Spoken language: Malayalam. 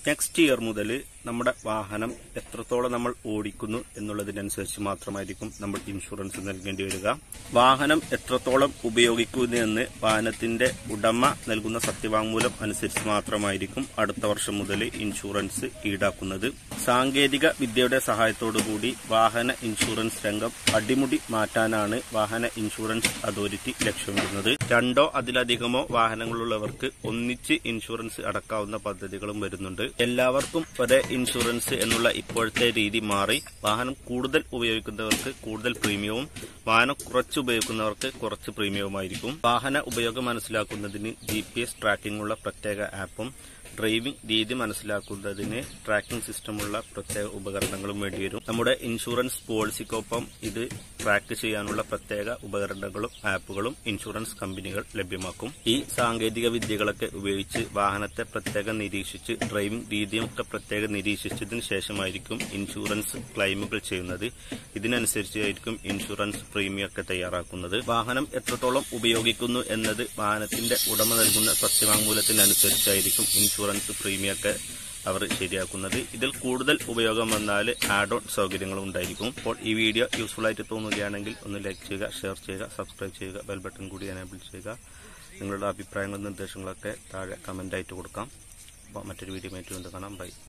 നെക്സ്റ്റ് ഇയർ മുതൽ നമ്മുടെ വാഹനം എത്രത്തോളം നമ്മൾ ഓടിക്കുന്നു എന്നുള്ളതിനനുസരിച്ച് മാത്രമായിരിക്കും നമ്മൾ ഇൻഷുറൻസ് നൽകേണ്ടി വരിക വാഹനം എത്രത്തോളം ഉപയോഗിക്കുന്നു എന്ന് വാഹനത്തിന്റെ ഉടമ നൽകുന്ന സത്യവാങ്മൂലം അനുസരിച്ച് മാത്രമായിരിക്കും അടുത്ത വർഷം മുതൽ ഇൻഷുറൻസ് ഈടാക്കുന്നത് സാങ്കേതിക വിദ്യയുടെ സഹായത്തോടുകൂടി വാഹന ഇൻഷുറൻസ് രംഗം അടിമുടി മാറ്റാനാണ് വാഹന ഇൻഷുറൻസ് അതോറിറ്റി ലക്ഷ്യമിടുന്നത് രണ്ടോ അതിലധികമോ വാഹനങ്ങളുള്ളവർക്ക് ഒന്നിച്ച് ഇൻഷുറൻസ് അടക്കാവുന്ന പദ്ധതികളും വരുന്നുണ്ട് എല്ലാവർക്കും ഒരേ ഇൻഷുറൻസ് എന്നുള്ള ഇപ്പോഴത്തെ രീതി മാറി വാഹനം കൂടുതൽ ഉപയോഗിക്കുന്നവർക്ക് കൂടുതൽ പ്രീമിയവും വാഹനം കുറച്ച് ഉപയോഗിക്കുന്നവർക്ക് കുറച്ച് പ്രീമിയവുമായിരിക്കും വാഹന ഉപയോഗം മനസ്സിലാക്കുന്നതിന് ജി പി എസ് ട്രാക്കിംഗുള്ള പ്രത്യേക ആപ്പും ഡ്രൈവിംഗ് രീതി മനസ്സിലാക്കുന്നതിന് ട്രാക്കിംഗ് സിസ്റ്റമുള്ള പ്രത്യേക ഉപകരണങ്ങളും വേണ്ടിവരും നമ്മുടെ ഇൻഷുറൻസ് പോളിസിക്കൊപ്പം ഇത് ട്രാക്ക് ചെയ്യാനുള്ള പ്രത്യേക ഉപകരണങ്ങളും ആപ്പുകളും ഇൻഷുറൻസ് കമ്പനികൾ ലഭ്യമാക്കും ഈ സാങ്കേതിക വിദ്യകളൊക്കെ ഉപയോഗിച്ച് വാഹനത്തെ പ്രത്യേകം നിരീക്ഷിച്ച് ഡ്രൈവിംഗ് രീതിയൊക്കെ പ്രത്യേകം നിരീക്ഷിച്ചതിന് ശേഷമായിരിക്കും ഇൻഷുറൻസ് ക്ലെയിമുകൾ ചെയ്യുന്നത് ഇതിനനുസരിച്ചായിരിക്കും ഇൻഷുറൻസ് പ്രീമിയം ഒക്കെ തയ്യാറാക്കുന്നത് വാഹനം എത്രത്തോളം ഉപയോഗിക്കുന്നു എന്നത് വാഹനത്തിന്റെ ഉടമ നൽകുന്ന സത്യവാങ്മൂലത്തിനനുസരിച്ചായിരിക്കും ഇൻഷുറൻസ് പ്രീമിയം ഒക്കെ അവർ ശരിയാക്കുന്നത് ഇതിൽ കൂടുതൽ ഉപയോഗം വന്നാൽ ആഡ് ഓൺ സൗകര്യങ്ങളും ഉണ്ടായിരിക്കും അപ്പോൾ ഈ വീഡിയോ യൂസ്ഫുൾ ആയിട്ട് തോന്നുകയാണെങ്കിൽ ഒന്ന് ലൈക്ക് ചെയ്യുക ഷെയർ ചെയ്യുക സബ്സ്ക്രൈബ് ചെയ്യുക ബെൽ ബട്ടൺ കൂടി എനേബിൾ ചെയ്യുക നിങ്ങളുടെ അഭിപ്രായങ്ങളും നിർദ്ദേശങ്ങളൊക്കെ താഴെ കമൻ്റായിട്ട് കൊടുക്കാം അപ്പോൾ മറ്റൊരു വീഡിയോ ആയിട്ട് വീണ്ടും കാണാം ബൈ